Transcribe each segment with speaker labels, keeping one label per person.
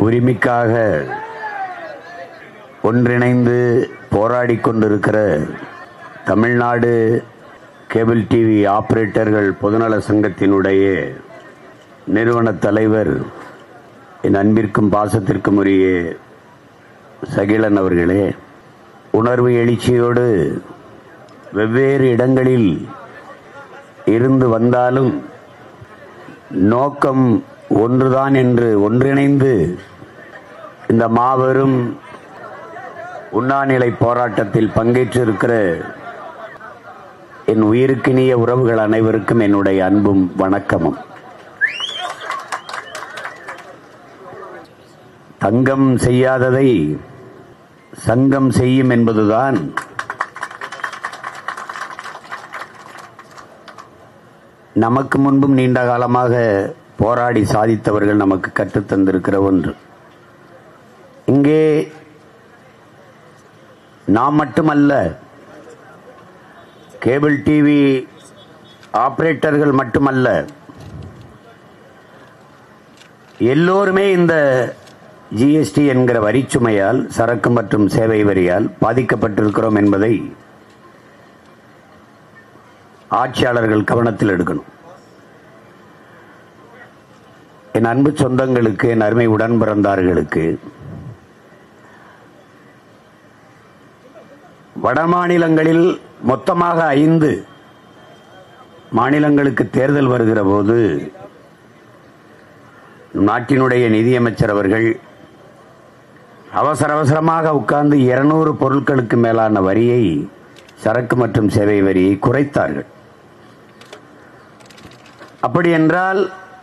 Speaker 1: உரிமைக்காக ஒன்றிணைந்து போராடிக் கொண்டிருக்கிற தமிழ்நாடு கேபிள் டிவி ஆபரேட்டர்கள் பொதுநல சங்கத்தினுடைய நிறுவன தலைவர் என் அன்பிற்கும் பாசத்திற்கும் உரிய சகிலன் அவர்களே உணர்வு எழுச்சியோடு வெவ்வேறு இடங்களில் இருந்து வந்தாலும் நோக்கம் ஒன்றுதான் என்று ஒன்றிணைந்து இந்த மாபெரும் உண்ணாநிலை போராட்டத்தில் பங்கேற்றிருக்கிற என் உயிருக்கினிய உறவுகள் அனைவருக்கும் என்னுடைய அன்பும் வணக்கமும் தங்கம் செய்யாததை சங்கம் செய்யும் என்பதுதான் நமக்கு முன்பும் நீண்ட காலமாக போராடி சாதித்தவர்கள் நமக்கு கற்றுத்தந்திருக்கிற ஒன்று இங்கே நாம் மட்டுமல்ல கேபிள் டிவி ஆபரேட்டர்கள் மட்டுமல்ல எல்லோருமே இந்த ஜிஎஸ்டி என்கிற வரிச்சுமையால் சரக்கு மற்றும் சேவை வரியால் பாதிக்கப்பட்டிருக்கிறோம் என்பதை ஆட்சியாளர்கள் கவனத்தில் எடுக்கணும் என் அன்பு சொந்தங்களுக்கு என் அருமை உடன் பிறந்தார்களுக்கு வட மாநிலங்களில் மொத்தமாக ஐந்து மாநிலங்களுக்கு தேர்தல் வருகிற போது நாட்டினுடைய நிதியமைச்சர் அவர்கள் அவசர அவசரமாக உட்கார்ந்து இருநூறு பொருட்களுக்கு மேலான வரியை சரக்கு மற்றும் சேவை வரியை குறைத்தார்கள் அப்படி என்றால்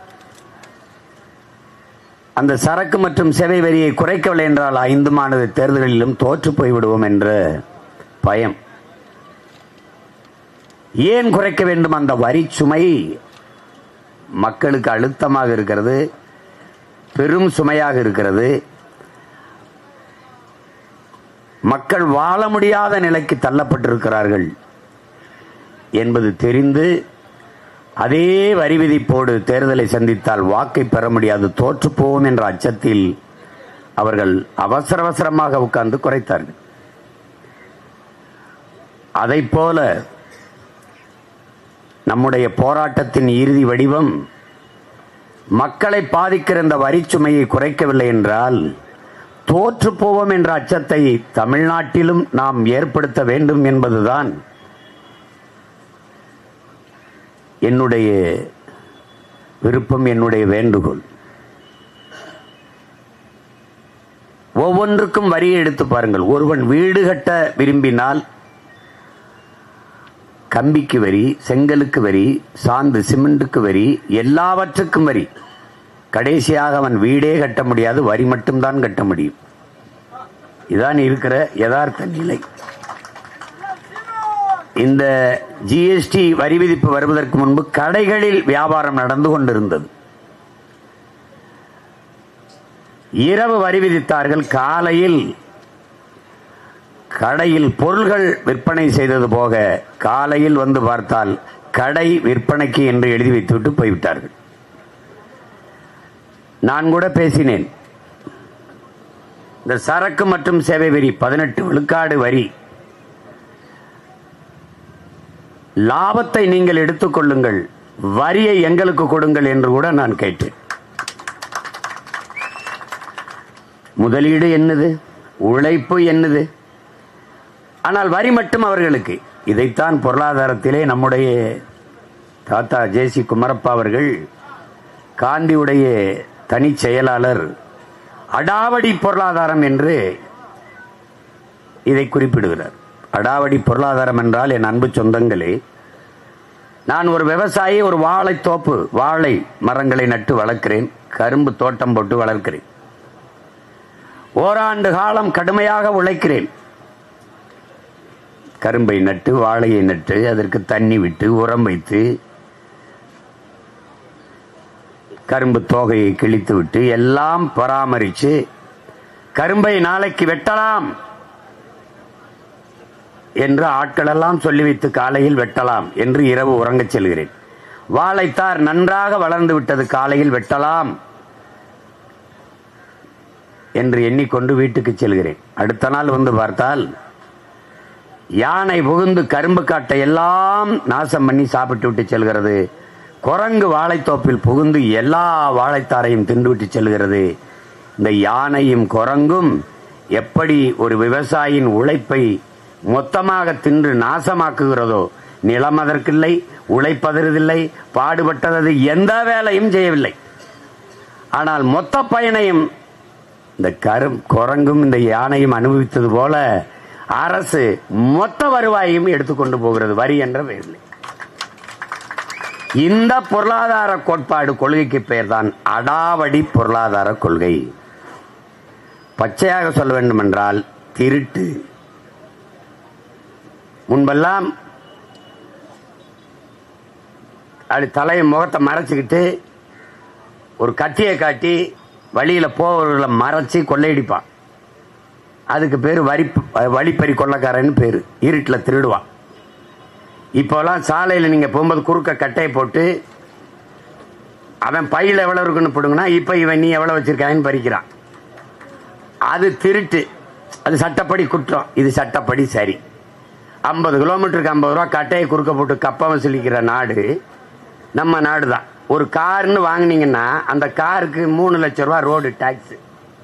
Speaker 1: அந்த சரக்கு மற்றும் சேவை வரியை குறைக்கவில்லை என்றால் ஐந்து மாநில தேர்தல்களிலும் தோற்று போய்விடுவோம் என்ற பயம் ஏன் குறைக்க வேண்டும் அந்த வரி சுமை மக்களுக்கு அழுத்தமாக இருக்கிறது பெரும் சுமையாக இருக்கிறது மக்கள் வாழ முடியாத நிலைக்கு தள்ளப்பட்டிருக்கிறார்கள் என்பது தெரிந்து அதே வரி விதிப்போடு தேர்தலை சந்தித்தால் வாக்கை பெற முடியாது தோற்று போவோம் என்ற அச்சத்தில் அவர்கள் அவசர அவசரமாக உட்கார்ந்து குறைத்தார்கள் அதைப் போல நம்முடைய போராட்டத்தின் இறுதி வடிவம் மக்களை பாதிக்கிற இந்த வரிச்சுமையை குறைக்கவில்லை என்றால் தோற்று போவோம் என்ற அச்சத்தை தமிழ்நாட்டிலும் நாம் ஏற்படுத்த வேண்டும் என்பதுதான் என்னுடைய விருப்பம் என்னுடைய வேண்டுகோள் ஒவ்வொன்றுக்கும் வரியை எடுத்து பாருங்கள் ஒருவன் வீடு கட்ட விரும்பினால் கம்பிக்கு வரி செங்கலுக்கு வரி சாந்து சிமெண்ட்டுக்கு வரி எல்லாவற்றுக்கும் வரி கடைசியாக அவன் வீடே கட்ட முடியாது வரி மட்டும்தான் கட்ட முடியும் இதான் இருக்கிற யதார்த்த நிலை இந்த ஜிஎஸ்டி வரி விதிப்பு வருவதற்கு முன்பு கடைகளில் வியாபாரம் நடந்து கொண்டிருந்தது இரவு வரி விதித்தார்கள் காலையில் கடையில் பொருள்கள் விற்பனை செய்தது போக காலையில் வந்து பார்த்தால் கடை விற்பனைக்கு என்று எழுதி வைத்துவிட்டு போய்விட்டார்கள் நான் கூட பேசினேன் இந்த சரக்கு மற்றும் சேவை வரி பதினெட்டு விழுக்காடு வரி லாபத்தை நீங்கள் எடுத்துக்கொள்ளுங்கள் வரியை எங்களுக்கு கொடுங்கள் என்று கூட நான் கேட்டேன் முதலீடு என்னது உழைப்பு என்னது ஆனால் வரி மட்டும் அவர்களுக்கு இதைத்தான் பொருளாதாரத்திலே நம்முடைய தாத்தா ஜேசி குமரப்பா அவர்கள் காந்தியுடைய தனி செயலாளர் அடாவடி பொருளாதாரம் என்று இதை குறிப்பிடுகிறார் அடாவடி பொருளாதாரம் என்றால் என் அன்பு சொந்தங்களே நான் ஒரு விவசாயி ஒரு வாழை தோப்பு வாழை மரங்களை நட்டு வளர்க்கிறேன் கரும்பு தோட்டம் போட்டு வளர்க்கிறேன் ஓராண்டு காலம் கடுமையாக உழைக்கிறேன் கரும்பை நட்டு வாழையை நட்டு அதற்கு தண்ணி விட்டு உரம் வைத்து கரும்பு தோகையை கிழித்து விட்டு எல்லாம் பராமரித்து கரும்பை நாளைக்கு வெட்டலாம் என்று ஆட்களெல்லாம் சொல்லி வைத்து காலையில் வெட்டலாம் என்று இரவு உறங்கச் செல்கிறேன் வாழைத்தார் நன்றாக வளர்ந்து விட்டது காலையில் வெட்டலாம் என்று எண்ணிக்கொண்டு வீட்டுக்கு செல்கிறேன் அடுத்த நாள் வந்து பார்த்தால் யானை புகுந்து கரும்பு காட்டை எல்லாம் நாசம் பண்ணி சாப்பிட்டு விட்டு செல்கிறது குரங்கு வாழைத்தோப்பில் புகுந்து எல்லா வாழைத்தாரையும் தின்றுவிட்டு செல்கிறது இந்த யானையும் குரங்கும் எப்படி ஒரு விவசாயியின் உழைப்பை மொத்தமாக தின்று நாசமாக்குகிறதோ நிலம் அதற்கில்லை உழைப்பதற்கில்லை பாடுபட்டது எந்த வேலையும் செய்யவில்லை ஆனால் மொத்த பயனையும் இந்த கரும் குரங்கும் இந்த யானையும் அனுபவித்தது போல அரசு மொத்த வருவாயையும் எடுத்துக்கொண்டு போகிறது வரி என்ற பெயரில் இந்த பொருளாதார கோட்பாடு கொள்கைக்கு பெயர்தான் அடாவடி பொருளாதார கொள்கை பச்சையாக சொல்ல வேண்டும் என்றால் திருட்டு முன்பெல்லாம் அப்படி தலையை முகத்தை மறைச்சுக்கிட்டு ஒரு கத்தியை காட்டி வழியில போவர்களை மறைச்சு கொள்ளையடிப்பான் அதுக்கு பேர் வரி வழிப்பறி கொள்ளக்காரன்னு பேர் இருட்டில் திருடுவான் இப்போலாம் சாலையில் நீங்கள் போகும்போது குறுக்க கட்டையை போட்டு அவன் பையில் எவ்வளோ இருக்குன்னு போடுங்கன்னா இப்போ இவன் நீ எவ்வளோ வச்சிருக்கான்னு பறிக்கிறான் அது திருட்டு அது சட்டப்படி குற்றம் இது சட்டப்படி சரி ஐம்பது கிலோமீட்டருக்கு ஐம்பது ரூபா கட்டையை குறுக்க போட்டு கப்பை வசூலிக்கிற நாடு நம்ம நாடு தான் ஒரு கார்னு வாங்குனீங்கன்னா அந்த காருக்கு மூணு லட்சம் ரூபா road tax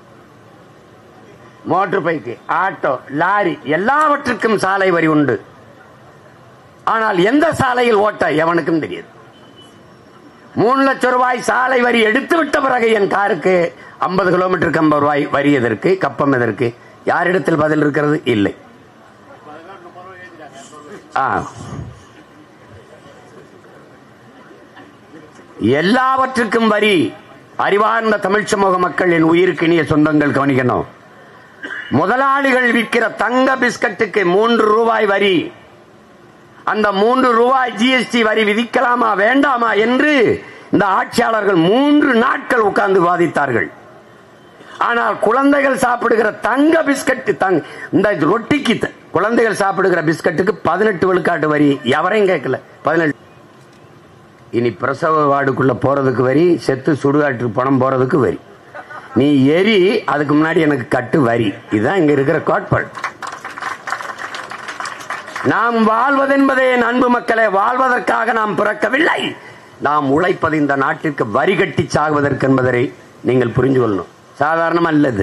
Speaker 1: motor bike auto lorry எல்லாவற்றுக்கும் சாலை வரி உண்டு ஆனால் எந்த சாலையில் ஓட்ட எவனுக்கும் தெரியாது மூணு லட்சம் ரூபாய் சாலை வரி எடுத்து விட்ட பிறகு என் காருக்கு ஐம்பது கிலோமீட்டருக்கு ஐம்பது ரூபாய் வரி எதற்கு கப்பம் எதற்கு யாரிடத்தில் பதில் இருக்கிறது இல்லை ஆ எல்லாவற்றுக்கும் வரி அறிவார்ந்த தமிழ் சமூக மக்கள் என் உயிருக்கு இனிய சொந்தங்கள் கவனிக்கணும் முதலாளிகள் விற்கிற தங்க பிஸ்கட்டுக்கு மூன்று ரூபாய் வரி அந்த மூன்று ரூபாய் ஜிஎஸ்டி வரி விதிக்கலாமா வேண்டாமா என்று இந்த ஆட்சியாளர்கள் மூன்று நாட்கள் உட்கார்ந்து வாதித்தார்கள் ஆனால் குழந்தைகள் சாப்பிடுகிற தங்க பிஸ்கட் தங்க இந்த ரொட்டிக்கு த- குழந்தைகள் சாப்பிடுகிற பிஸ்கட்டுக்கு பதினெட்டு விழுக்காட்டு வரி எவரையும் கேட்கல பதினெட்டு இனி பிரசவ வார்டுக்குள்ள போறதுக்கு வரி செத்து சுடுகாட்டுக்கு பணம் போறதுக்கு வரி நீ எரி அதுக்கு முன்னாடி எனக்கு கட்டு வரி இதுதான் இங்க இருக்கிற கோட்பாடு நாம் வாழ்வதென்பதே என் அன்பு மக்களே வாழ்வதற்காக நாம் பிறக்கவில்லை நாம் உழைப்பது இந்த நாட்டிற்கு வரி கட்டி சாகுவதற்கு என்பதை நீங்கள் புரிந்து கொள்ளணும் சாதாரணமா இல்லது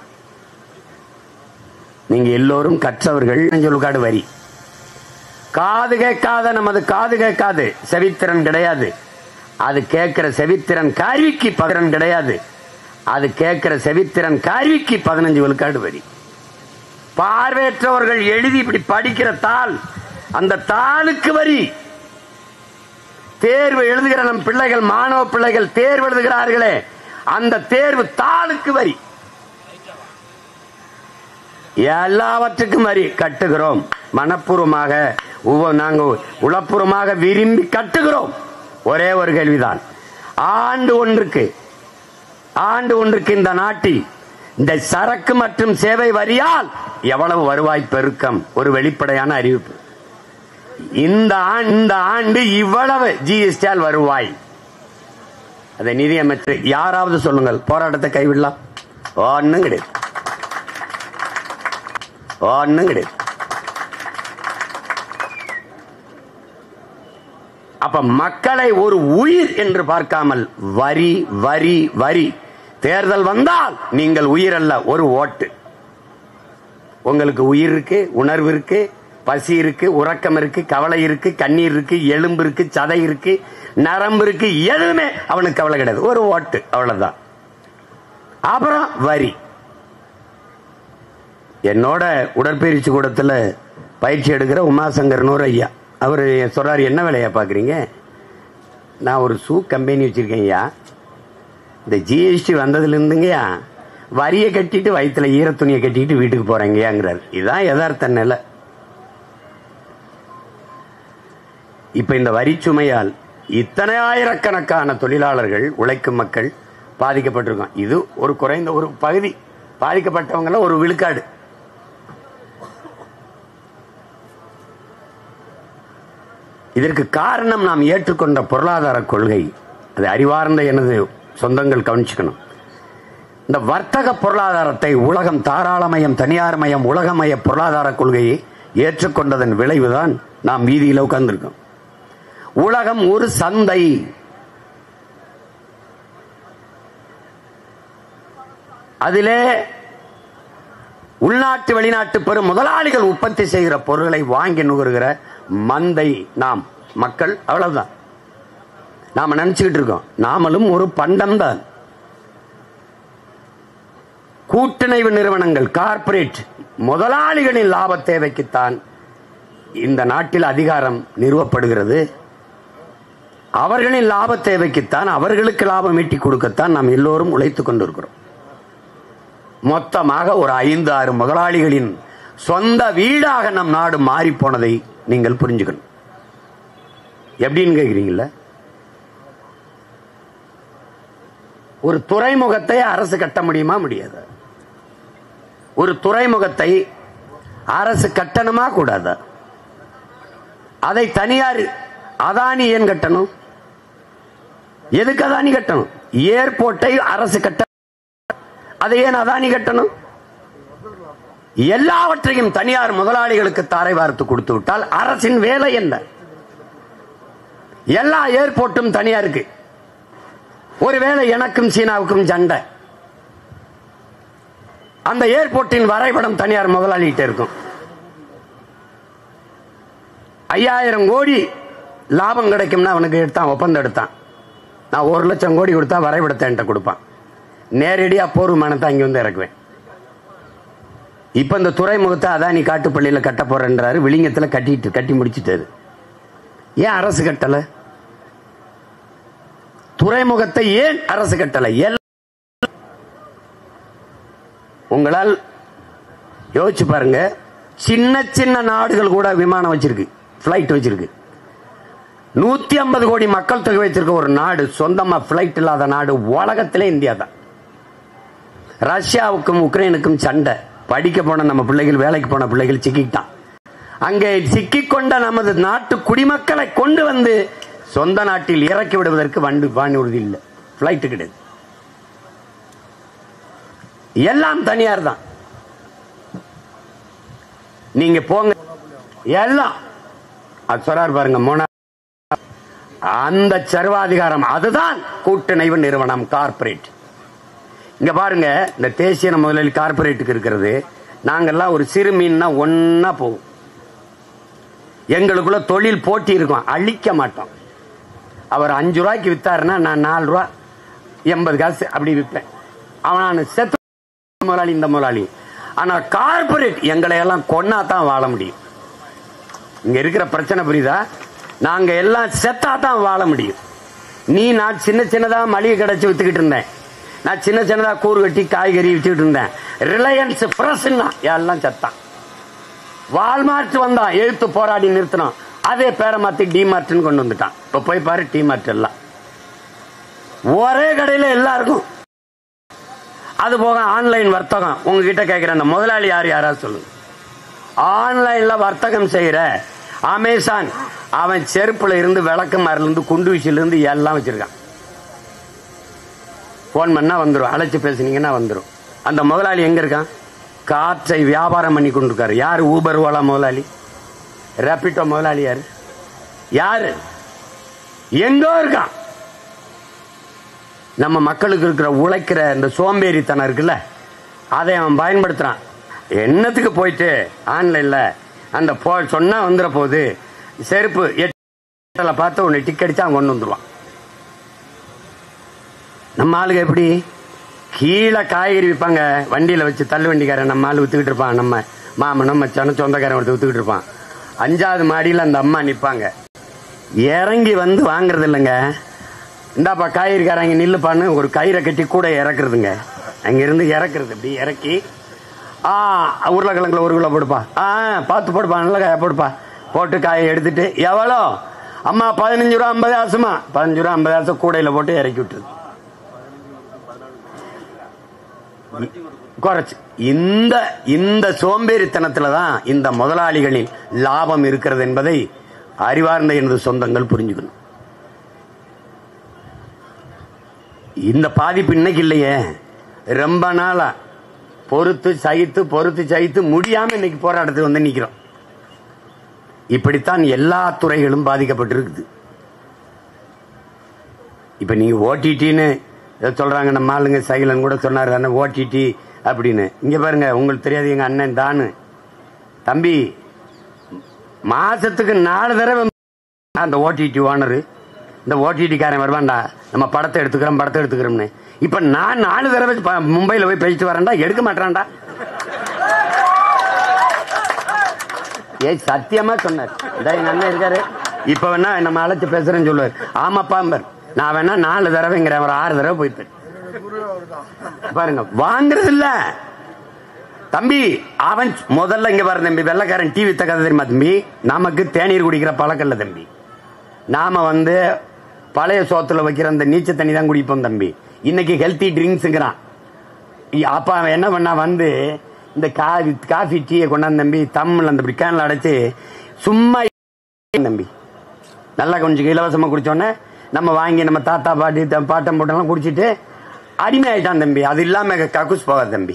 Speaker 1: நீங்க எல்லோரும் கற்றவர்கள் சொல்லுக்காடு வரி காது கேட்காத நமது காது கேட்காது செவித்திறன் கிடையாது அது கேட்கிற செவித்திறன் கார்விக்கு பதினன் கிடையாது அது கேட்கிற செவித்திறன் கார்விக்கு பதினஞ்சு விழுக்காடு வரி பார்வையற்றவர்கள் எழுதி இப்படி படிக்கிற தாள் அந்த தாளுக்கு வரி தேர்வு எழுதுகிற நம் பிள்ளைகள் மாணவ பிள்ளைகள் தேர்வு எழுதுகிறார்களே அந்த தேர்வு தாளுக்கு வரி எல்லாவற்றுக்கும் வரி கட்டுகிறோம் மனப்பூர்வமாக ஒவ்வொரு நாங்க உளப்பூர்வமாக விரும்பி கட்டுகிறோம் ஒரே ஒரு கேள்விதான் ஆண்டு ஒன்றுக்கு ஆண்டு ஒன்றுக்கு இந்த நாட்டில் இந்த சரக்கு மற்றும் சேவை வரியால் எவ்வளவு வருவாய் பெருக்கம் ஒரு வெளிப்படையான அறிவிப்பு இந்த ஆண்டு இந்த ஆண்டு இவ்வளவு ஜிஎஸ்டியால் வருவாய் அதை நிதியமைச்சர் யாராவது சொல்லுங்கள் போராட்டத்தை கைவிடலாம் ஒன்னும் கிடையாது ஒன்னும் கிடையாது அப்ப மக்களை ஒரு உயிர் என்று பார்க்காமல் வரி வரி வரி தேர்தல் வந்தால் நீங்கள் உயிர் அல்ல ஒரு ஓட்டு உங்களுக்கு உயிர் இருக்கு உணர்வு இருக்கு பசி இருக்கு உறக்கம் இருக்கு கவலை இருக்கு கண்ணீர் இருக்கு எலும்பு இருக்கு சதை இருக்கு நரம்பு இருக்கு எதுவுமே அவனுக்கு கவலை கிடையாது ஒரு ஓட்டு அவ்வளவுதான் அப்புறம் வரி என்னோட உடற்பயிற்சி கூடத்துல பயிற்சி எடுக்கிற உமாசங்கர்னு ஒரு ஐயா அவர் சொல்றாரு என்ன வேலையா பாக்குறீங்க நான் ஒரு ஷூ கம்பெனி வச்சிருக்கேன் ஐயா இந்த ஜிஎஸ்டி வந்ததுல இருந்துங்கய்யா வரியை கட்டிட்டு வயிற்றுல ஈர துணியை கட்டிட்டு வீட்டுக்கு போறேங்கய்யாங்கிறார் இதுதான் யதார்த்த நிலை இப்ப இந்த வரி சுமையால் இத்தனை ஆயிரக்கணக்கான தொழிலாளர்கள் உழைக்கும் மக்கள் பாதிக்கப்பட்டிருக்கோம் இது ஒரு குறைந்த ஒரு பகுதி பாதிக்கப்பட்டவங்கள ஒரு விழுக்காடு இதற்கு காரணம் நாம் ஏற்றுக்கொண்ட பொருளாதார கொள்கை அது அறிவார்ந்த எனது சொந்தங்கள் கவனிச்சுக்கணும் இந்த வர்த்தக பொருளாதாரத்தை உலகம் தாராளமயம் தனியார்மயம் உலகமய பொருளாதார கொள்கையை ஏற்றுக்கொண்டதன் விளைவுதான் நாம் வீதியில் உட்கார்ந்திருக்கோம் உலகம் ஒரு சந்தை அதிலே உள்நாட்டு வெளிநாட்டு பெரும் முதலாளிகள் உற்பத்தி செய்கிற பொருட்களை வாங்கி நுகர்கிற மந்தை நாம் மக்கள் அவ்வளவுதான் நாம நினைச்சுக்கிட்டு இருக்கோம் நாமளும் ஒரு பண்டம் தான் கூட்டுணைவு நிறுவனங்கள் கார்ப்பரேட் முதலாளிகளின் லாப தேவைக்குத்தான் இந்த நாட்டில் அதிகாரம் நிறுவப்படுகிறது அவர்களின் லாப தேவைக்குத்தான் அவர்களுக்கு லாபம் ஈட்டி கொடுக்கத்தான் நாம் எல்லோரும் உழைத்துக் கொண்டிருக்கிறோம் மொத்தமாக ஒரு ஐந்து ஆறு முதலாளிகளின் சொந்த வீடாக நம் நாடு மாறி போனதை நீங்கள் புரிஞ்சுக்கணும் எப்படின்னு கேக்குறீங்களா ஒரு துறைமுகத்தை அரசு கட்ட முடியுமா முடியாது ஒரு துறைமுகத்தை அரசு கட்டணுமா கூடாதா அதை தனியார் அதானி ஏன் கட்டணும் எதுக்கு அதானி கட்டணும் ஏர்போர்ட்டை அரசு கட்ட அதை ஏன் அதானி கட்டணும் எல்லாவற்றையும் தனியார் முதலாளிகளுக்கு தாரை வார்த்து கொடுத்து விட்டால் அரசின் வேலை என்ன எல்லா ஏர்போர்ட்டும் தனியாருக்கு ஒருவேளை எனக்கும் சீனாவுக்கும் சண்டை அந்த ஏர்போர்ட்டின் வரைபடம் தனியார் முதலாளிகிட்ட இருக்கும் ஐயாயிரம் கோடி லாபம் கிடைக்கும்னா அவனுக்கு எடுத்தான் ஒப்பந்தம் எடுத்தான் நான் ஒரு லட்சம் கோடி கொடுத்தா வரைபடத்தை என்கிட்ட கொடுப்பான் நேரடியா போர் விமானத்தை அங்க வந்து இறக்குவேன் இப்ப இந்த துறைமுகத்தை அதானி காட்டுப்பள்ளியில கட்ட போறேன்றாரு விளிங்கத்துல கட்டிட்டு கட்டி முடிச்சிட்டாரு ஏன் அரசு கட்டல துறைமுகத்தை ஏன் அரசு கட்டல எல்லாம் உங்களால் யோசிச்சு பாருங்க சின்ன சின்ன நாடுகள் கூட விமானம் வச்சிருக்கு பிளைட் வச்சிருக்கு நூத்தி ஐம்பது கோடி மக்கள் தொகை வச்சிருக்க ஒரு நாடு சொந்தமா பிளைட் இல்லாத நாடு உலகத்திலே இந்தியா தான் ரஷ்யாவுக்கும் உக்ரைனுக்கும் சண்டை படிக்க போன நம்ம பிள்ளைகள் வேலைக்கு போன பிள்ளைகள் சிக்கிட்டான் அங்கே சிக்கிக்கொண்ட நமது நாட்டு குடிமக்களை கொண்டு வந்து சொந்த நாட்டில் இறக்கி விடுவதற்கு வண்டு வானூர்தி இல்லை பிளைட் கிடையாது எல்லாம் தனியார் தான் நீங்க போங்க எல்லாம் அது சொல்றாரு பாருங்க மோனா அந்த சர்வாதிகாரம் அதுதான் கூட்டுணைவு நிறுவனம் கார்ப்பரேட் இங்க பாருங்க இந்த தேசிய முதலில் கார்ப்பரேட்டுக்கு இருக்கிறது நாங்கெல்லாம் ஒரு சிறு மீன்னா ஒன்னா போகும் எங்களுக்குள்ள தொழில் போட்டி இருக்கும் அழிக்க மாட்டோம் அவர் அஞ்சு ரூபாய்க்கு வித்தாருன்னா நான் நாலு ரூபா எண்பது காசு அப்படி விற்பேன் அவன் செத்து முதலாளி இந்த முதலாளி ஆனா கார்ப்பரேட் எங்களை எல்லாம் கொன்னா தான் வாழ முடியும் இங்க இருக்கிற பிரச்சனை புரியுதா நாங்க எல்லாம் செத்தா தான் வாழ முடியும் நீ நான் சின்ன சின்னதா மளிகை கிடைச்சு வித்துக்கிட்டு இருந்தேன் நான் சின்ன சின்னதா கூறு வெட்டி காய்கறி வித்துக்கிட்டு இருந்தேன் ரிலையன்ஸ் பிரஸ்னா எல்லாம் செத்தான் வால்மார்ட் வந்தான் எழுத்து போராடி நிறுத்தினான் அதே பேரை மாத்தி டிமார்ட்னு கொண்டு வந்துட்டான் இப்ப போய் பாரு டிமார்ட் எல்லாம் ஒரே கடையில எல்லாருக்கும் அது போக ஆன்லைன் வர்த்தகம் உங்ககிட்ட கேட்கிற அந்த முதலாளி யார் யாராவது சொல்லுங்க ஆன்லைன்ல வர்த்தகம் செய்யற அமேசான் அவன் செருப்புல இருந்து விளக்கமாரில இருந்து குண்டு வீச்சில இருந்து எல்லாம் வச்சிருக்கான் போன் பண்ணா வந்துடும் அழைச்சு பேசுனீங்கன்னா வந்துடும் அந்த முதலாளி எங்க இருக்கான் காற்றை வியாபாரம் பண்ணி கொண்டிருக்காரு யாரு ஊபர் ஓலா முதலாளி ரேபிட்டோ முதலாளி யாரு யாரு எங்கோ இருக்கான் நம்ம மக்களுக்கு இருக்கிற உழைக்கிற இந்த சோம்பேறித்தனம் இருக்குல்ல அதை அவன் பயன்படுத்துறான் என்னத்துக்கு போயிட்டு ஆன்லைன்ல அந்த போ சொன்னா வந்துட போகுது செருப்பு எட்டில் பார்த்து உன்னை டிக் அடிச்சா அவன் கொண்டு வந்துருவான் நம்ம ஆளுங்க எப்படி கீழே காய்கறி விற்பாங்க வண்டியில வச்சு தள்ளு வண்டிக்காரன் நம்ம ஆளு வித்துக்கிட்டு இருப்பான் நம்ம மாமனும் மச்சானும் சொந்தக்காரன் ஒருத்தர் வித்துக்கிட்டு இருப்பான் அஞ்சாவது மாடியில் அந்த அம்மா நிற்பாங்க இறங்கி வந்து வாங்குறது இல்லைங்க இந்தாப்பா காய்கறிக்காரங்க நில்லுப்பான்னு ஒரு கயிறை கட்டி கூட இறக்குறதுங்க அங்கிருந்து இறக்குறது இப்படி இறக்கி ஆ உருளைக்கிழங்குல ஒரு கிலோ போடுப்பா ஆ பார்த்து போடுப்பா நல்ல காயை போடுப்பா போட்டு காயை எடுத்துட்டு எவ்வளோ அம்மா பதினஞ்சு ரூபா ஐம்பது ஆசுமா பதினஞ்சு ரூபா ஐம்பது ஆசம் கூடையில போட்டு இறக்கி விட்டுருது குறைச்சு இந்த இந்த சோம்பேறித்தனத்துல தான் இந்த முதலாளிகளின் லாபம் இருக்கிறது என்பதை அறிவார்ந்த எனது சொந்தங்கள் புரிஞ்சுக்கணும் இந்த பாதிப்பு இன்னைக்கு இல்லையே ரொம்ப நாளா பொறுத்து சகித்து பொறுத்து சகித்து முடியாம இன்னைக்கு போராட்டத்துக்கு வந்து நிக்கிறோம் இப்படித்தான் எல்லா துறைகளும் பாதிக்கப்பட்டிருக்குது இப்ப நீங்க ஓடிடின்னு ஏதோ சொல்றாங்க நம்ம ஆளுங்க சைலன் கூட சொன்னாரு தானே ஓடிடி அப்படின்னு இங்க பாருங்க உங்களுக்கு தெரியாது எங்க அண்ணன் தானு தம்பி மாசத்துக்கு நாலு தடவை அந்த ஓடிடி ஓனரு இந்த ஓடிடி காரன் வருவான்டா நம்ம படத்தை எடுத்துக்கிறோம் படத்தை எடுத்துக்கிறோம்னு இப்ப நான் நாலு தடவை ப- மும்பைல போய் பேசிட்டு வரேன்டா எடுக்க மாட்டான்டா ஏய் சத்தியமா சொன்னார் இந்த எங்க அண்ணன் இருக்காரு இப்ப வேணா நம்ம அழைச்சு பேசுறேன்னு சொல்லுவார் ஆமாப்பா அம்பர் நான் வேணா நாலு தடவைங்கிறேன் ஒரு ஆறு தடவை போயிருப்பேன் பாருங்க வாங்குறது இல்ல தம்பி அவன் முதல்ல இங்க பாரு தம்பி வெள்ளக்காரன் டிவி கதை தெரியுமா தம்பி நமக்கு தேநீர் குடிக்கிற பழக்கம் இல்ல தம்பி நாம வந்து பழைய சோத்துல வைக்கிற அந்த நீச்ச தண்ணி தான் குடிப்போம் தம்பி இன்னைக்கு ஹெல்த்தி ட்ரிங்க்ஸுங்கிறான் இ- அப்ப அவன் என்ன பண்ணா வந்து இந்த காஃபி காஃபி டீயை கொண்டாந்து தம்பி தம்மில் அந்த கேன்ல அடைச்சு சும்மா தம்பி நல்லா கொஞ்சம் இலவசமா குடிச்சோன்னே நம்ம வாங்கி நம்ம தாத்தா பாட்டி த- பாட்டம் போட்டெல்லாம் குடிச்சிட்டு அடிமை ஆயிட்டான் தம்பி அது இல்லாம கக்கூஸ் போகாது தம்பி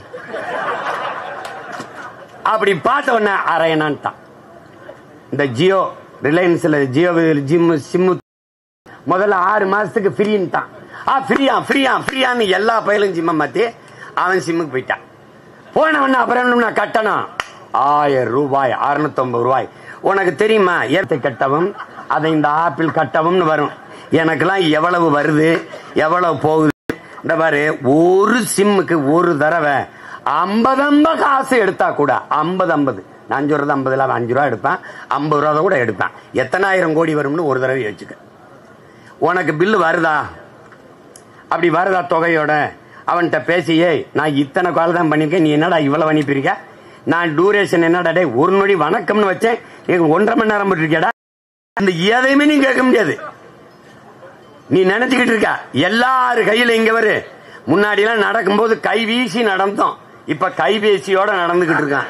Speaker 1: அப்படி பார்த்த உடனே அரையனான்ட்டான் இந்த ஜியோ ரிலையன்ஸ்ல ஜியோ ஜிம் சிம்மு முதல்ல ஆறு மாசத்துக்கு ஃப்ரீன்ட்டான் ஆ ஃப்ரீயா ஃப்ரீயா ஃப்ரீயான்னு எல்லா பயிலும் சிம்ம மாத்தி அவன் சிம்முக்கு போயிட்டான் போனவன அப்புறம் என்ன கட்டணும் ஆயிரம் ரூபாய் அறுநூத்தொன்பது ரூபாய் உனக்கு தெரியுமா ஏத்தை கட்டவும் அதை இந்த ஆப்பிள் கட்டவும்னு வரும் எனக்கெல்லாம் எவ்வளவு வருது எவ்வளவு போகுது இந்த பாரு ஒரு சிம்முக்கு ஒரு தடவை ஐம்பது ஐம்பது காசு எடுத்தா கூட ஐம்பது ஐம்பது நான் சொல்றது ஐம்பதுல அவன் அஞ்சு ரூபா எடுப்பான் ஐம்பது ரூபா கூட எடுப்பான் எத்தனாயிரம் கோடி வரும்னு ஒரு தடவை யோசிச்சுக்க உனக்கு பில்லு வருதா அப்படி வருதா தொகையோட அவன்கிட்ட பேசியே நான் இத்தனை கால் தான் பண்ணிருக்கேன் நீ என்னடா இவ்வளவு அனுப்பியிருக்க நான் டூரேஷன் என்னடா டேய் ஒரு நொடி வணக்கம்னு வச்சேன் நீங்க ஒன்றரை மணி நேரம் போட்டிருக்கேடா அந்த எதையுமே நீ கேட்க முடியாது நீ நினைச்சுக்கிட்டு இருக்க எல்லாரு கையில இங்க வரு முன்னாடி எல்லாம் நடக்கும்போது கை வீசி நடந்தோம் இப்ப கைபேசியோட நடந்துகிட்டு இருக்கான்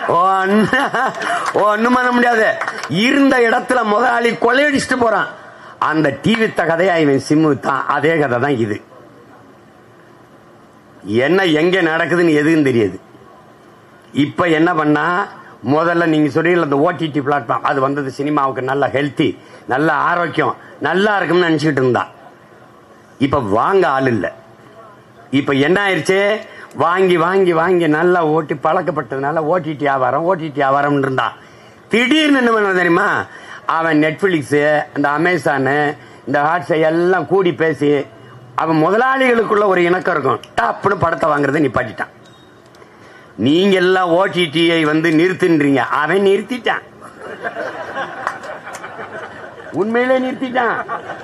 Speaker 1: ஒன்னும் பண்ண முடியாது இருந்த இடத்துல முதலாளி கொள்ளையடிச்சிட்டு போறான் அந்த டிவி கதையா இவன் சிம்மு தான் அதே கதை தான் இது என்ன எங்க நடக்குதுன்னு எதுவும் தெரியாது இப்ப என்ன பண்ணா முதல்ல நீங்க சொல்றீங்க அந்த ஓடிடி பிளாட்ஃபார்ம் அது வந்தது சினிமாவுக்கு நல்ல ஹெல்த்தி நல்ல ஆரோக்கியம் நல்லா இருக்கும்னு நினைச்சிட்டு இருந்தா இப்ப வாங்க ஆள் இல்ல இப்ப என்ன ஆயிருச்சு வாங்கி வாங்கி வாங்கி நல்லா ஓட்டி பழக்கப்பட்டதுனால ஓடிடி வியாபாரம் ஓடிடி வியாபாரம் இருந்தான் திடீர்னு என்ன பண்ண தெரியுமா அவன் நெட்ஃபிளிக்ஸ் இந்த அமேசானு இந்த ஹாட்ஸை எல்லாம் கூடி பேசி அவன் முதலாளிகளுக்குள்ள ஒரு இணக்கம் இருக்கும் டப்புன்னு படத்தை வாங்குறதை நிப்பாட்டிட்டான் நீங்க எல்லாம் ஓடிடியை வந்து நிறுத்துன்றீங்க அவன் நிறுத்திட்டான் உண்மையிலே நிறுத்திட்டான்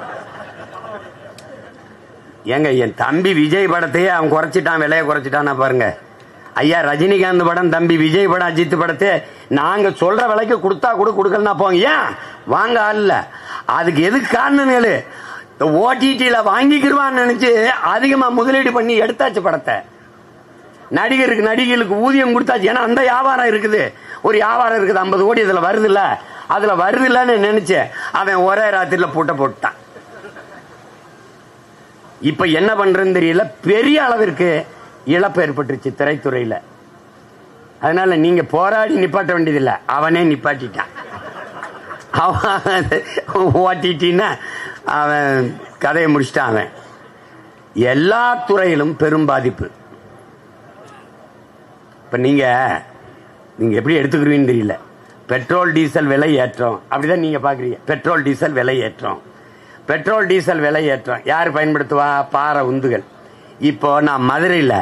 Speaker 1: ஏங்க என் தம்பி விஜய் படத்தையே அவன் குறைச்சிட்டான் விலையை குறைச்சிட்டானா பாருங்க ஐயா ரஜினிகாந்த் படம் தம்பி விஜய் படம் அஜித் படத்தை நாங்க சொல்ற விலைக்கு கொடுத்தா கூட கொடுக்கலனா போங்க ஏன் வாங்க ஆள்ல அதுக்கு எதுக்கு காரணம் கேளு இந்த ஓடிடியில வாங்கிக்கிடுவான்னு நினைச்சு அதிகமா முதலீடு பண்ணி எடுத்தாச்சு படத்தை நடிகருக்கு நடிகைகளுக்கு ஊதியம் கொடுத்தாச்சு ஏன்னா அந்த வியாபாரம் இருக்குது ஒரு வியாபாரம் இருக்குது ஐம்பது கோடி இதுல வருது இல்ல அதுல வருது இல்லன்னு நினைச்சேன் அவன் ஒரே ராத்திரில பூட்ட போட்டுட்டான் இப்ப என்ன பண்றதுன்னு தெரியல பெரிய அளவிற்கு இழப்பு ஏற்பட்டுருச்சு திரைத்துறையில அதனால நீங்க போராடி நிப்பாட்ட வேண்டியதில்லை அவனே நிப்பாட்டிட்டான் அவன் ஓட்டிட்டின்னா அவன் கதையை முடிச்சிட்டான் அவன் எல்லா துறையிலும் பெரும் பாதிப்பு இப்ப நீங்க நீங்க எப்படி எடுத்துக்கிறீங்கன்னு தெரியல பெட்ரோல் டீசல் விலை ஏற்றம் அப்படிதான் நீங்க பாக்குறீங்க பெட்ரோல் டீசல் விலை ஏற்றம் பெட்ரோல் டீசல் விலை ஏற்றம் யார் பயன்படுத்துவா பாறை உந்துகள் இப்போ நான் மதுரையில்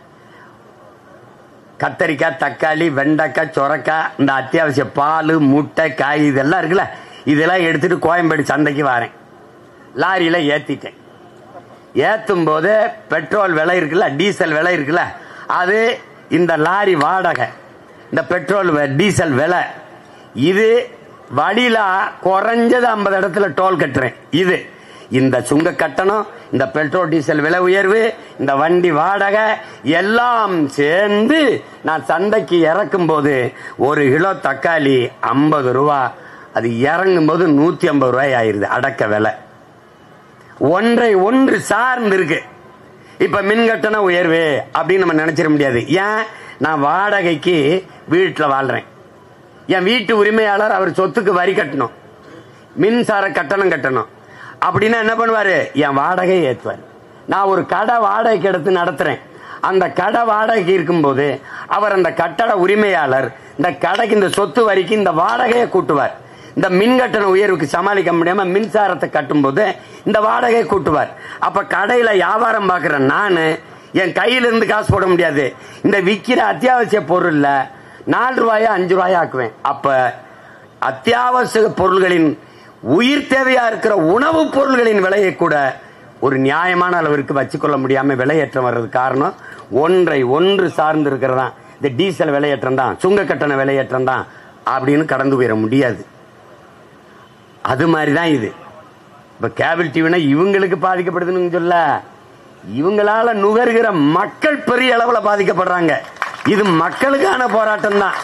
Speaker 1: கத்தரிக்காய் தக்காளி வெண்டைக்காய் சொரக்காய் இந்த அத்தியாவசிய பால் முட்டை காய் இதெல்லாம் இருக்குல்ல இதெல்லாம் எடுத்துட்டு கோயம்பேடு சந்தைக்கு வரேன் லாரியில ஏத்திட்டேன் ஏத்தும் போது பெட்ரோல் விலை இருக்குல்ல டீசல் விலை இருக்குல்ல அது இந்த லாரி வாடகை இந்த பெட்ரோல் வெ- டீசல் விலை இது வழியில குறைஞ்சது ஐம்பது இடத்துல டோல் கட்டுறேன் இது இந்த சுங்க கட்டணம் இந்த பெட்ரோல் டீசல் விலை உயர்வு இந்த வண்டி வாடகை எல்லாம் சேர்ந்து நான் சந்தைக்கு இறக்கும் போது ஒரு கிலோ தக்காளி ஐம்பது ரூபா அது இறங்கும் போது நூத்தி ஐம்பது ரூபாய் ஆயிருது அடக்க விலை ஒன்றை ஒன்று சார்ந்து இருக்கு இப்ப மின் கட்டண உயர்வு அப்படின்னு நம்ம நினைச்சிட முடியாது ஏன் நான் வாடகைக்கு வீட்டில் வாழ்றேன் என் வீட்டு உரிமையாளர் அவர் சொத்துக்கு வரி கட்டணும் மின்சார கட்டணம் கட்டணும் அப்படின்னா என்ன பண்ணுவாரு என் வாடகையை ஏற்றுவார் நான் ஒரு கடை வாடகைக்கு எடுத்து நடத்துறேன் அந்த கடை வாடகைக்கு இருக்கும்போது அவர் அந்த கட்டட உரிமையாளர் இந்த கடைக்கு இந்த சொத்து வரிக்கு இந்த வாடகையை கூட்டுவார் இந்த மின் கட்டண உயர்வுக்கு சமாளிக்க முடியாம மின்சாரத்தை கட்டும்போது இந்த வாடகையை கூட்டுவார் அப்ப கடையில வியாபாரம் பார்க்கிற நானு என் கையில இருந்து காசு போட முடியாது இந்த விக்கிற அத்தியாவசிய பொருள்ல நாலு ரூபாயா அஞ்சு ரூபாயா ஆக்குவேன் அப்ப அத்தியாவசிய பொருள்களின் உயிர் தேவையா இருக்கிற உணவுப் பொருள்களின் விலையை கூட ஒரு நியாயமான அளவிற்கு வச்சுக்கொள்ள முடியாம விலையேற்றம் வர்றது காரணம் ஒன்றை ஒன்று சார்ந்து இருக்கிறதா இந்த டீசல் விலையேற்றம் தான் சுங்க கட்டண விலையேற்றம் தான் அப்படின்னு கடந்து போயிட முடியாது அது மாதிரி தான் இது இப்ப கேபிள் டிவினா இவங்களுக்கு பாதிக்கப்படுதுன்னு சொல்ல இவங்களால நுகர்கிற மக்கள் பெரிய அளவுல பாதிக்கப்படுறாங்க இது மக்களுக்கான போராட்டம் தான்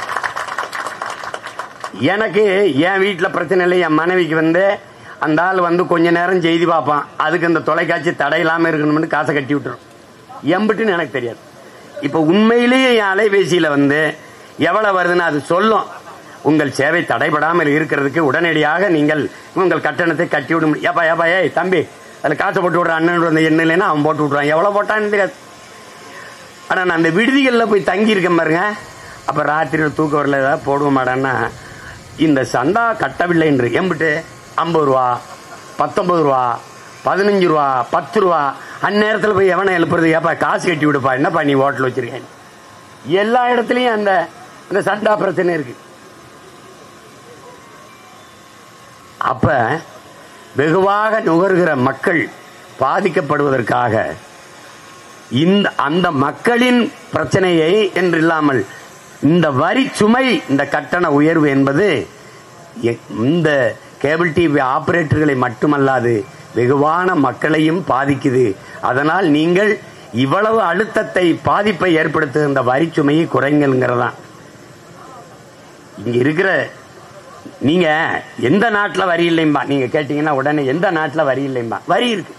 Speaker 1: எனக்கு என் வீட்டில் பிரச்சனை இல்லை என் மனைவிக்கு வந்து அந்த ஆள் வந்து கொஞ்ச நேரம் செய்தி பார்ப்பான் அதுக்கு இந்த தொலைக்காட்சி தடை இல்லாமல் இருக்கணும்னு காசை கட்டி விட்டுரும் எம்பிட்டுன்னு எனக்கு தெரியாது இப்போ உண்மையிலேயே என் அலைபேசியில வந்து எவ்வளவு வருதுன்னு அது சொல்லும் உங்கள் சேவை தடைபடாமல் இருக்கிறதுக்கு உடனடியாக நீங்கள் உங்கள் கட்டணத்தை கட்டி விட முடியும் ஏப்பா ஏப்பா ஏய் தம்பி அதில் காசை போட்டு விடுற அண்ணன் அந்த எண்ணெய் இல்லைன்னா அவன் போட்டு விட்றான் எவ்வளோ போட்டான்னு தெரியாது ஆனால் நான் அந்த விடுதிகளில் போய் தங்கி இருக்கேன் பாருங்க அப்போ ராத்திரியில் தூக்கம் வரல ஏதாவது போடுவோம் மாடான்னா இந்த சந்தா கட்டவில்லை என்று எம்பிட்டு ஐம்பது ரூபா பத்தொன்பது ரூபா பதினஞ்சு ரூபா பத்து ரூபா அந்நேரத்தில் போய் எவனை எழுப்புறது ஏப்பா காசு கட்டி விடுப்பா என்னப்பா நீ ஹோட்டல் வச்சிருக்கேன் எல்லா இடத்துலையும் அந்த அந்த சண்டா பிரச்சனை இருக்கு அப்ப வெகுவாக நுகர்கிற மக்கள் பாதிக்கப்படுவதற்காக இந்த அந்த மக்களின் பிரச்சனையை என்று இல்லாமல் இந்த வரி சுமை இந்த கட்டண உயர்வு என்பது எ- இந்த கேபிள் டிவி ஆபரேட்டர்களை மட்டுமல்லாது வெகுவான மக்களையும் பாதிக்குது அதனால் நீங்கள் இவ்வளவு அழுத்தத்தை பாதிப்பை ஏற்படுத்துகிற இந்த வரி சுமையை குறைங்கள்ங்கிறதான் இங்க இருக்கிற நீங்க எந்த நாட்டில் வரி இல்லைம்பா நீங்க கேட்டீங்கன்னா உடனே எந்த நாட்டில் வரி இல்லைம்பா வரி இருக்கு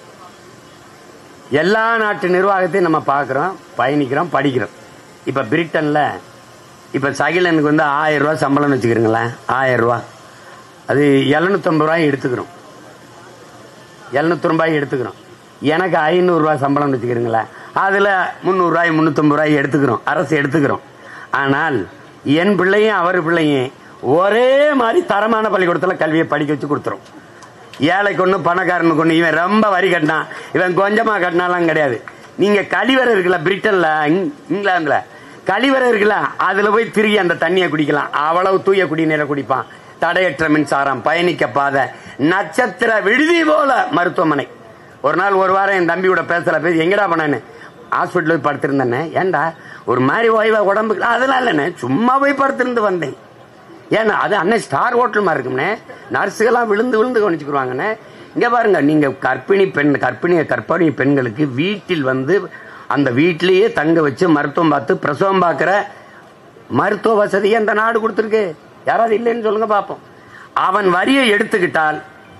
Speaker 1: எல்லா நாட்டு நிர்வாகத்தையும் நம்ம பார்க்குறோம் பயணிக்கிறோம் படிக்கிறோம் இப்போ பிரிட்டனில் இப்போ சகிலனுக்கு வந்து ஆயிரம் ரூபா சம்பளம்னு வச்சுக்கிறீங்களேன் ஆயிரம் ரூபா அது எழுநூத்தம்பது ரூபாய் எடுத்துக்கிறோம் எழுநூத்தி ரூபாய் எடுத்துக்கிறோம் எனக்கு ஐநூறுரூவா சம்பளம்னு வச்சுக்கிறீங்களேன் அதில் முந்நூறுரூவாய் முந்நூற்றம்பது ரூபாய் எடுத்துக்கிறோம் அரசு எடுத்துக்கிறோம் ஆனால் என் பிள்ளையும் அவர் பிள்ளையும் ஒரே மாதிரி தரமான பள்ளிக்கூடத்தில் கல்வியை படிக்க வச்சு கொடுத்துரும் ஏழைக்கு ஒன்று பணக்காரனுக்கு ஒன்று இவன் ரொம்ப வரி கட்டினான் இவன் கொஞ்சமாக கட்டினாலாம் கிடையாது நீங்கள் கழிவறை இருக்குல்ல பிரிட்டனில் இங்கிலாந்தில் கழிவறை இருக்குல்ல அதில் போய் திருகி அந்த தண்ணியை குடிக்கலாம் அவ்வளவு தூய குடிநீரை குடிப்பான் தடையற்ற மின்சாரம் பயணிக்க பாதை நட்சத்திர விடுதி போல மருத்துவமனை ஒரு நாள் ஒரு வாரம் என் தம்பியோட பேசல பேசி எங்கடா பண்ணேன்னு ஹாஸ்பிட்டல் போய் படுத்திருந்தேனே ஏன்டா ஒரு மாதிரி ஓய்வா உடம்புக்கு அதெல்லாம் இல்லைண்ணே சும்மா போய் படுத்திருந்து வந்தேன் ஏன்னா அது அண்ணன் ஸ்டார் ஹோட்டல் மாதிரி இருக்கும்னே நர்ஸுகள்லாம் விழுந்து விழுந்து கவனிச்சுக்குருவாங்கண்ணே இங்க பாருங்க நீங்க கர்ப்பிணி பெண் கர்ப்பிணி கர்ப்பிணி பெண்களுக்கு வீட்டில் வந்து அந்த வீட்டிலேயே தங்க வச்சு மருத்துவம் பார்த்து பிரசவம் பார்க்குற மருத்துவ வசதியை அந்த நாடு கொடுத்துருக்கு யாராவது இல்லைன்னு சொல்லுங்க பார்ப்போம் அவன் வரியை எடுத்துக்கிட்டால்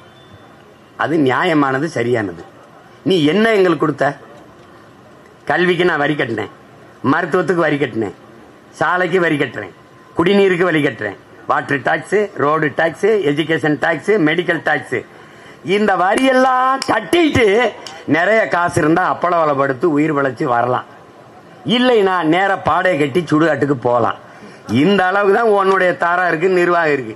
Speaker 1: அது நியாயமானது சரியானது நீ என்ன எங்களுக்கு கொடுத்த கல்விக்கு நான் வரி கட்டினேன் மருத்துவத்துக்கு வரி கட்டினேன் சாலைக்கு வரி கட்டுறேன் குடிநீருக்கு வரி கட்டுறேன் water tax road tax education tax medical tax இந்த வரியெல்லாம் கட்டிட்டு நிறைய காசு இருந்தா அப்பள வளப்படுத்து உயிர் வளைச்சு வரலாம் இல்லைனா நேர பாடையை கட்டி சுடுகாட்டுக்கு போகலாம் இந்த அளவுக்கு தான் உன்னுடைய தாரா இருக்கு நிர்வாகம் இருக்கு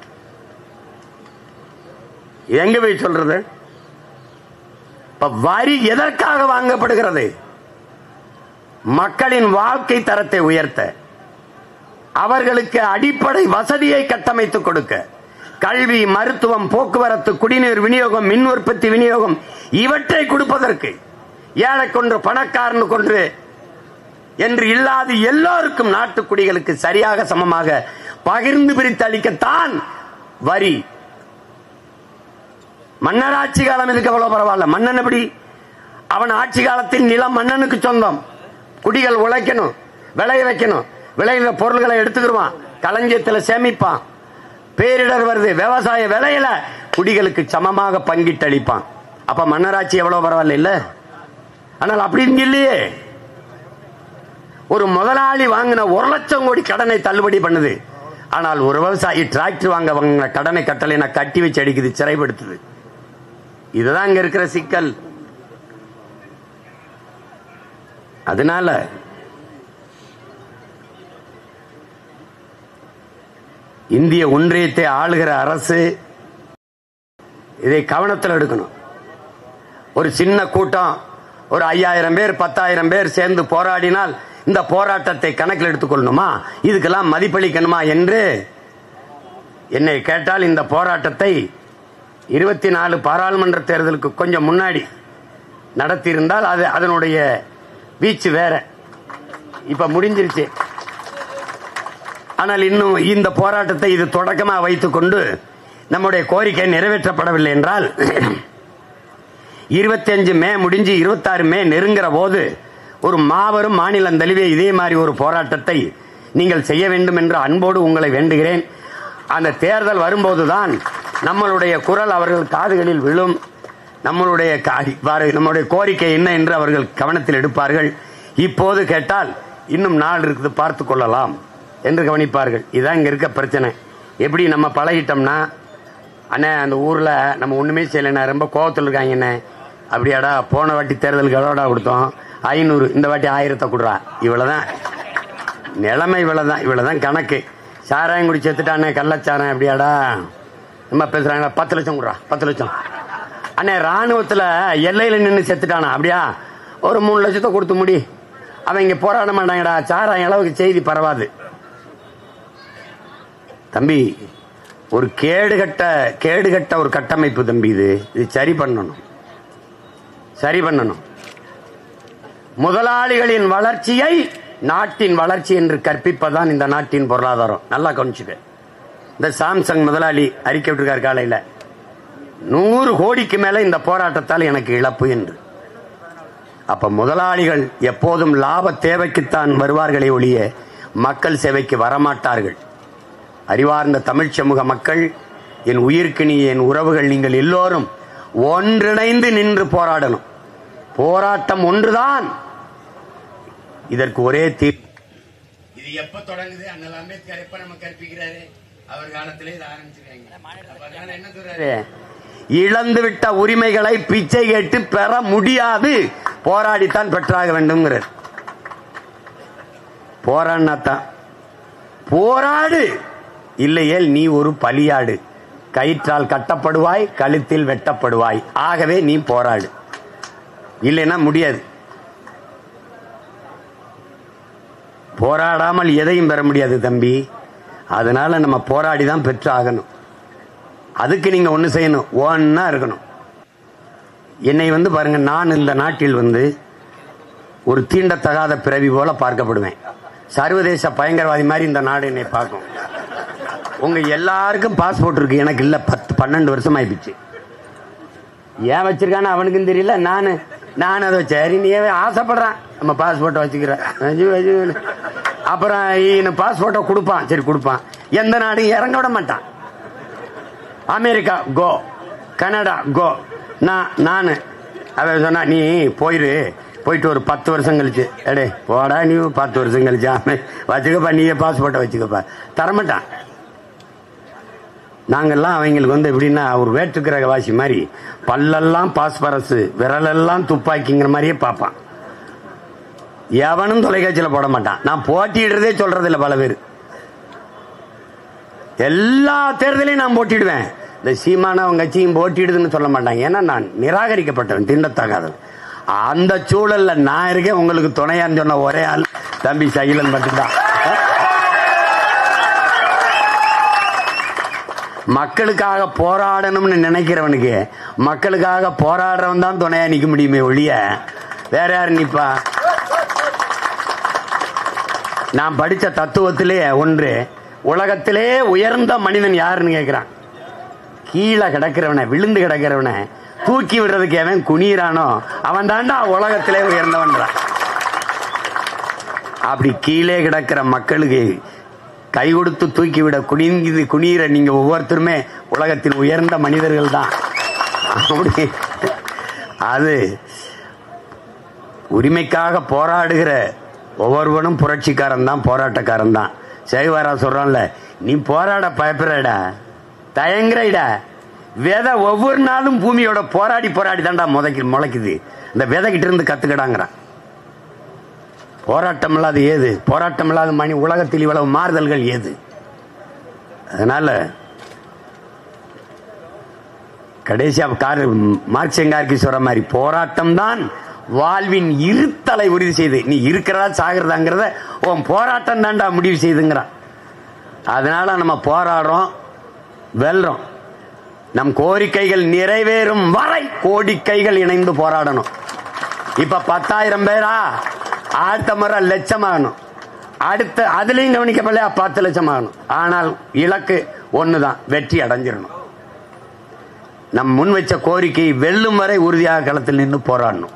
Speaker 1: எங்க போய் சொல்றது இப்ப வரி எதற்காக வாங்கப்படுகிறது மக்களின் வாழ்க்கை தரத்தை உயர்த்த அவர்களுக்கு அடிப்படை வசதியை கட்டமைத்து கொடுக்க கல்வி மருத்துவம் போக்குவரத்து குடிநீர் விநியோகம் மின் உற்பத்தி விநியோகம் இவற்றை கொடுப்பதற்கு ஏழை கொன்று பணக்காரனு கொன்று என்று இல்லாது எல்லோருக்கும் நாட்டு குடிகளுக்கு சரியாக சமமாக பகிர்ந்து பிரித்து அளிக்கத்தான் வரி மன்னராட்சி காலம் இதுக்கு அவ்வளவு பரவாயில்ல மன்னன் எப்படி அவன் ஆட்சி காலத்தில் நிலம் மன்னனுக்கு சொந்தம் குடிகள் உழைக்கணும் விளைய வைக்கணும் விளையிற பொருள்களை எடுத்துக்கிடுவான் களஞ்சியத்தில் சேமிப்பான் பேரிடர் வருது விவசாய விலையில குடிகளுக்கு சமமாக பங்கிட்டு அளிப்பான் அப்ப மன்னராட்சி எவ்வளவு பரவாயில்ல இல்ல ஆனால் அப்படி இங்க இல்லையே ஒரு முதலாளி வாங்கின ஒரு லட்சம் கோடி கடனை தள்ளுபடி பண்ணுது ஆனால் ஒரு விவசாயி டிராக்டர் வாங்க வாங்கின கடனை கட்டளைனா கட்டி வச்சு அடிக்குது சிறைப்படுத்துது இதுதான் இங்க இருக்கிற சிக்கல் அதனால இந்திய ஒன்றியத்தை ஆளுகிற அரசு இதை கவனத்தில் எடுக்கணும் ஒரு சின்ன கூட்டம் ஒரு ஐயாயிரம் பேர் பத்தாயிரம் பேர் சேர்ந்து போராடினால் இந்த போராட்டத்தை கணக்கில் எடுத்துக்கொள்ளணுமா இதுக்கெல்லாம் மதிப்பளிக்கணுமா என்று என்னை கேட்டால் இந்த போராட்டத்தை இருபத்தி நாலு பாராளுமன்ற தேர்தலுக்கு கொஞ்சம் முன்னாடி நடத்தியிருந்தால் அது அதனுடைய வீச்சு வேற இப்ப முடிஞ்சிருச்சு ஆனால் இன்னும் இந்த போராட்டத்தை இது தொடக்கமாக வைத்துக்கொண்டு நம்முடைய கோரிக்கை நிறைவேற்றப்படவில்லை என்றால் இருபத்தஞ்சு மே முடிஞ்சு இருபத்தாறு மே நெருங்குற போது ஒரு மாபெரும் மாநிலம் தழுவிய இதே மாதிரி ஒரு போராட்டத்தை நீங்கள் செய்ய வேண்டும் என்று அன்போடு உங்களை வேண்டுகிறேன் அந்த தேர்தல் வரும்போதுதான் நம்மளுடைய குரல் அவர்கள் காதுகளில் விழும் நம்மளுடைய கா- வாரு- நம்முடைய கோரிக்கை என்ன என்று அவர்கள் கவனத்தில் எடுப்பார்கள் இப்போது கேட்டால் இன்னும் நாள் இருக்குது பார்த்து கொள்ளலாம் என்று கவனிப்பார்கள் இதான் இங்க இருக்க பிரச்சனை எப்படி நம்ம பழகிட்டோம்னா அண்ணே அந்த ஊர்ல நம்ம ஒண்ணுமே செய்யலைண்ணே ரொம்ப கோவத்தில் இருக்காங்க என்ன அப்படியாடா போன வாட்டி தேர்தலுக்கு எவ்வளோடா கொடுத்தோம் ஐநூறு இந்த வாட்டி ஆயிரத்தை கொடுறா இவ்வளவுதான் நிலைமை இவ்வளவுதான் இவ்வளவுதான் கணக்கு சாராயம் குடி செத்துட்டானே கள்ளச்சாராயம் அப்படியாடா நம்ம பேசுறாங்களா பத்து லட்சம் கொடுறா பத்து லட்சம் அண்ணே ராணுவத்துல எல்லையில நின்று செத்துட்டானா அப்படியா ஒரு மூணு லட்சத்தை கொடுத்து முடி அவன் இங்க போராட மாட்டாங்கடா சாராயம் அளவுக்கு செய்தி பரவாது தம்பி ஒரு கேடுகட்ட கேடுகட்ட ஒரு கட்டமைப்பு தம்பி இது இது சரி பண்ணணும் சரி பண்ணணும் முதலாளிகளின் வளர்ச்சியை நாட்டின் வளர்ச்சி என்று கற்பிப்பதுதான் இந்த நாட்டின் பொருளாதாரம் நல்லா கவனிச்சுக்க இந்த சாம்சங் முதலாளி அறிக்கை விட்டுருக்கார் காலையில நூறு கோடிக்கு மேல இந்த போராட்டத்தால் எனக்கு இழப்பு என்று அப்ப முதலாளிகள் எப்போதும் லாப தேவைக்குத்தான் வருவார்களே ஒழிய மக்கள் சேவைக்கு வரமாட்டார்கள் அறிவார்ந்த தமிழ் சமூக மக்கள் என் உயிர்க்கினிய என் உறவுகள் நீங்கள் எல்லோரும் ஒன்றிணைந்து நின்று போராடணும் போராட்டம் ஒன்றுதான் இதற்கு ஒரே தீர்வு இது எப்ப தொடங்குது அண்ணல் அம்பேத்கர் எப்ப நம்ம கற்பிக்கிறாரு அவர் காலத்திலே இதை ஆரம்பிச்சிருக்காங்க அப்ப அதனால என்ன சொல்றாரு இழந்துவிட்ட உரிமைகளை பிச்சை கேட்டு பெற முடியாது போராடித்தான் பெற்றாக வேண்டும்ங்கிறார் போராடினாத்தான் போராடு இல்லையேல் நீ ஒரு பலியாடு கயிற்றால் கட்டப்படுவாய் கழுத்தில் வெட்டப்படுவாய் ஆகவே நீ போராடு இல்லைன்னா முடியாது போராடாமல் எதையும் பெற முடியாது தம்பி அதனால நம்ம போராடி தான் பெற்று ஆகணும் அதுக்கு நீங்க ஒண்ணு செய்யணும் ஒன்னா இருக்கணும் என்னை வந்து பாருங்க நான் இந்த நாட்டில் வந்து ஒரு தீண்டத்தகாத பிறவி போல பார்க்கப்படுவேன் சர்வதேச பயங்கரவாதி மாதிரி இந்த நாடு என்னை பார்க்கும் உங்க எல்லாருக்கும் பாஸ்போர்ட் இருக்கு எனக்கு இல்ல பத்து பன்னெண்டு வருஷம் ஆயிடுச்சு ஏன் வச்சிருக்கான்னு அவனுக்கும் தெரியல நானு நான் அதை சரி நீ ஏன் ஆசைப்படுறான் நம்ம பாஸ்போர்ட்டை வச்சுக்கிறேன் வச்சு, வச்சு. அப்புறம் இவனு பாஸ்போர்ட்டை கொடுப்பான் சரி கொடுப்பான் எந்த நாடும் இறங்க விட மாட்டான் அமெரிக்கா கோ கனடா கோ நான் நான் அவன் சொன்னா நீ போயிரு போயிட்டு ஒரு பத்து வருஷம் கழிச்சு எடே போடா நீ பத்து வருஷம் கழிச்சு அவன் வச்சுக்கப்பா நீயே பாஸ்போர்ட்டை வச்சுக்கப்பா தரமாட்டான் நாங்கெல்லாம் அவங்களுக்கு வந்து எப்படின்னா ஒரு வேற்றுக்கிரக வாசி மாதிரி பல்லெல்லாம் பாஸ்பரஸ் விரலெல்லாம் துப்பாக்கிங்கிற மாதிரியே பார்ப்பான் எவனும் தொலைக்காட்சியில் போட மாட்டான் நான் போட்டியிடுறதே சொல்றது இல்ல பல பேர் எல்லா தேர்தலையும் நான் போட்டிடுவேன் இந்த சீமான அவங்க கட்சியும் போட்டிடுதுன்னு சொல்ல மாட்டாங்க ஏன்னா நான் நிராகரிக்கப்பட்டவன் திண்டத்தகாதவன் அந்த சூழல்ல நான் இருக்கேன் உங்களுக்கு துணையான்னு சொன்ன ஒரே ஆள் தம்பி சகிலன் மட்டும்தான் மக்களுக்காக போராடணும்னு நினைக்கிறவனுக்கு மக்களுக்காக போராடுறவன் தான் துணையா நிக்க முடியுமே ஒழிய வேற யாரு நிப்பா நான் படிச்ச தத்துவத்திலே ஒன்று உலகத்திலே உயர்ந்த மனிதன் யாருன்னு கேட்கிறான் கீழே கிடக்கிறவனை விழுந்து கிடக்கிறவனை தூக்கி விடுறதுக்கு எவன் குனிறானோ அவன் தாண்டா உலகத்திலே உயர்ந்தவன்றான் அப்படி கீழே கிடக்கிற மக்களுக்கு கை கொடுத்து தூக்கி விட குனிந்து குனிகிற நீங்க ஒவ்வொருத்தருமே உலகத்தில் உயர்ந்த மனிதர்கள் தான் அப்படி அது உரிமைக்காக போராடுகிற ஒவ்வொருவனும் புரட்சிக்காரன் தான் போராட்டக்காரன் தான் சேகுவாரா சொல்றான்ல நீ போராட பயப்படுறடா தயங்குறடா விதை ஒவ்வொரு நாளும் பூமியோட போராடி போராடி தான்டா முளைக்கு முளைக்குது இந்த விதை கிட்ட இருந்து கத்துக்கடாங்கிறான் போராட்டம் இல்லாத ஏது போராட்டம் இல்லாத மணி உலகத்தில் இவ்வளவு மாறுதல்கள் ஏது அதனால கடைசியா கார் மார்க்ஸ் எங்கார்கி சொல்ற மாதிரி போராட்டம் தான் வாழ்வின் இருத்தலை உறுதி செய்து நீ இருக்கிறதா சாகிறதாங்கிறத உன் போராட்டம் தான்டா முடிவு செய்துங்கிறான் அதனால நம்ம போராடுறோம் வெல்றோம் நம் கோரிக்கைகள் நிறைவேறும் வரை கோடிக்கைகள் இணைந்து போராடணும் இப்ப பத்தாயிரம் பேரா அடுத்த முறை லட்சம் ஆகணும் அடுத்த அதுலயும் கவனிக்கப்படலையா பத்து லட்சம் ஆகணும் ஆனால் இலக்கு ஒண்ணுதான் வெற்றி அடைஞ்சிடணும் நம் முன் வச்ச கோரிக்கை வெல்லும் வரை உறுதியாக களத்தில் நின்று போராடணும்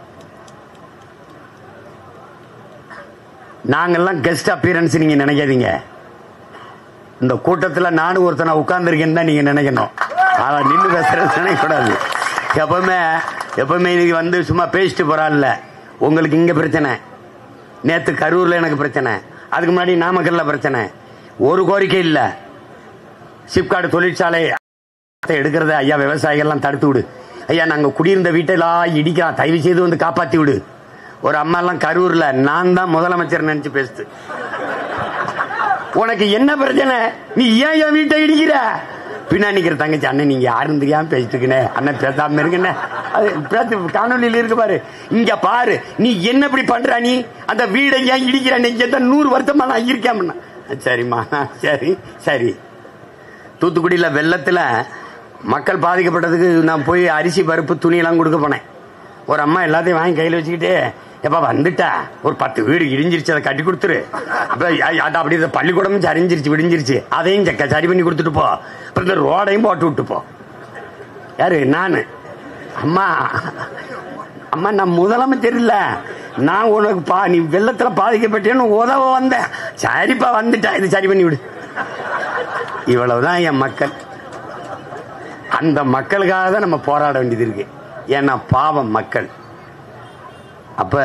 Speaker 1: நாங்கெல்லாம் கெஸ்ட் அப்பியரன்ஸ் நீங்க நினைக்காதீங்க இந்த கூட்டத்துல நானும் ஒருத்தனை உட்கார்ந்துருக்கேன்னு தான் நீங்க நினைக்கணும் ஆனா நின்று பேசுறது நினைக்கக்கூடாது எப்பவுமே எப்பவுமே இன்னைக்கு வந்து சும்மா பேசிட்டு போறான்ல உங்களுக்கு இங்க பிரச்சனை நேத்து கரூர்ல எனக்கு பிரச்சனை அதுக்கு முன்னாடி நாமக்கல்ல பிரச்சனை ஒரு கோரிக்கை இல்ல சிப்காட் தொழிற்சாலை எடுக்கிறத ஐயா விவசாயிகள்லாம் தடுத்து விடு ஐயா நாங்க குடியிருந்த வீட்டெல்லாம் இடிக்கலாம் தயவு செய்து வந்து காப்பாத்தி விடு ஒரு அம்மா எல்லாம் கரூர்ல நான் தான் முதலமைச்சர் நினைச்சு பேசுது உனக்கு என்ன பிரச்சனை நீ ஏன் என் வீட்டை இடிக்கிற பின்னாடி நிக்கிற தங்கச்சி அண்ணன் நீங்க யாரும் தெரியாம பேசிட்டு இருக்கனே அண்ணன் பேசாம இருக்குன்னு அது பேசு காணொலியில் இருக்கு பாரு இங்க பாரு நீ என்ன இப்படி பண்ற நீ அந்த வீடை ஏன் இடிக்கிற நீ எந்த நூறு வருஷமா நான் இருக்கேன் சரிம்மா சரி சரி தூத்துக்குடியில வெள்ளத்துல மக்கள் பாதிக்கப்பட்டதுக்கு நான் போய் அரிசி பருப்பு துணியெல்லாம் கொடுக்க போனேன் ஒரு அம்மா எல்லாத்தையும் வாங்கி கையில் வச்சுக்கிட்டு எப்ப வந்துட்டா ஒரு பத்து வீடு இடிஞ்சிருச்சு அதை கட்டி கொடுத்துரு அப்ப ஐ- அட அப்படி இந்த பள்ளிக்கூடமும் சரிஞ்சிருச்சு விடிஞ்சிருச்சு அதையும் சக்க சரி பண்ணி கொடுத்துட்டு போ அப்புறம் இந்த ரோடையும் போட்டு விட்டு போ யாரு நானு அம்மா அம்மா நான் முதலமைச்சர் இல்ல நான் உனக்கு பா நீ வெள்ளத்துல பாதிக்கப்பட்டேன்னு உதவ வந்தேன் சரிப்பா வந்துட்டா இது சரி பண்ணி விடு இவ்வளவுதான் என் மக்கள் அந்த மக்களுக்காக தான் நம்ம போராட வேண்டியது இருக்கு ஏன்னா பாவம் மக்கள் அப்ப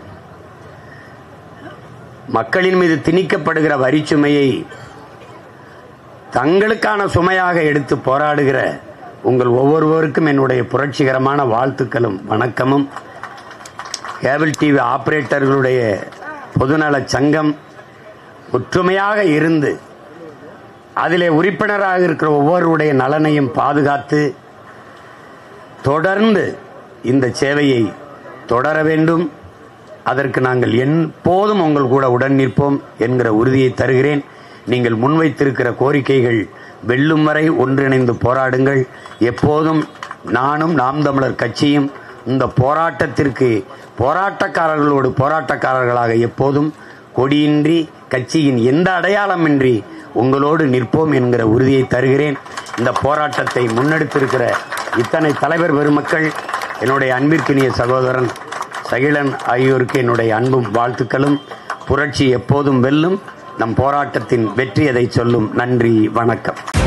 Speaker 1: மக்களின் மீது திணிக்கப்படுகிற வரிச்சுமையை தங்களுக்கான சுமையாக எடுத்து போராடுகிற உங்கள் ஒவ்வொருவருக்கும் என்னுடைய புரட்சிகரமான வாழ்த்துக்களும் வணக்கமும் கேபிள் டிவி ஆபரேட்டர்களுடைய பொதுநலச் சங்கம் ஒற்றுமையாக இருந்து அதிலே உறுப்பினராக இருக்கிற ஒவ்வொருடைய நலனையும் பாதுகாத்து தொடர்ந்து இந்த சேவையை தொடர வேண்டும் அதற்கு நாங்கள் எப்போதும் உங்கள் கூட உடன் நிற்போம் என்கிற உறுதியை தருகிறேன் நீங்கள் முன்வைத்திருக்கிற கோரிக்கைகள் வெல்லும் வரை ஒன்றிணைந்து போராடுங்கள் எப்போதும் நானும் நாம் தமிழர் கட்சியும் இந்த போராட்டத்திற்கு போராட்டக்காரர்களோடு போராட்டக்காரர்களாக எப்போதும் கொடியின்றி கட்சியின் எந்த அடையாளமின்றி உங்களோடு நிற்போம் என்கிற உறுதியை தருகிறேன் இந்த போராட்டத்தை முன்னெடுத்திருக்கிற இத்தனை தலைவர் பெருமக்கள் என்னுடைய அன்பிற்கினிய சகோதரன் சகிலன் ஆகியோருக்கு என்னுடைய அன்பும் வாழ்த்துக்களும் புரட்சி எப்போதும் வெல்லும் நம் போராட்டத்தின் வெற்றி அதை சொல்லும் நன்றி வணக்கம்